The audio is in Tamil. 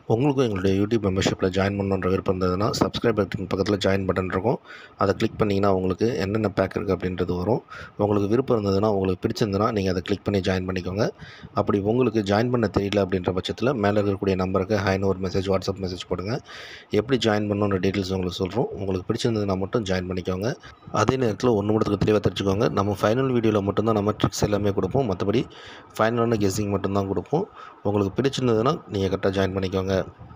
உங்களுக்கும் எங்களுடைய யூடியூப் மெம்பர்ஷிப்பில் ஜாயின் பண்ணணுன்ற விருப்பம் இருந்ததுன்னா சப்ஸ்கிரைப் பட்டன் பக்கத்தில் ஜாயின் பட்டன் இருக்கும் அதை கிளிக் பண்ணிங்கன்னா உங்களுக்கு என்னென்ன பேக் இருக்குது அப்படின்றது வரும் உங்களுக்கு விருப்பம் இருந்ததுன்னா உங்களுக்கு பிடிச்சிருந்ததுன்னா நீங்கள் அதை கிளிக் பண்ணி ஜாயின் பண்ணிக்கோங்க அப்படி உங்களுக்கு ஜாயின் பண்ண தெரியல அப்படின்ற பட்சத்தில் மேலே இருக்கக்கூடிய நம்பருக்கு ஹைன்னு ஒரு மெசேஜ் வாட்ஸ்அப் மெசேஜ் போடுங்க எப்படி ஜாயின் பண்ணணுன்ற டீட்டெயில்ஸ் உங்களுக்கு சொல்கிறோம் உங்களுக்கு பிடிச்சிருந்ததுன்னா மட்டும் ஜாயின் பண்ணிக்கோங்க அதே நேரத்தில் ஒன்று மட்டும் தெளிவாக தெரிஞ்சுக்கோங்க நம்ம ஃபைனல் வீடியோவில் மட்டும்தான் நம்ம ட்ரிக்ஸ் எல்லாமே கொடுப்போம் மற்றபடி ஃபைனலான கெஸ்ஸிங் மட்டும்தான் கொடுப்போம் உங்களுக்கு பிடிச்சிருந்ததுன்னா நீங்கள் கரெக்டாக ஜாயின் பண்ணிக்கோங்க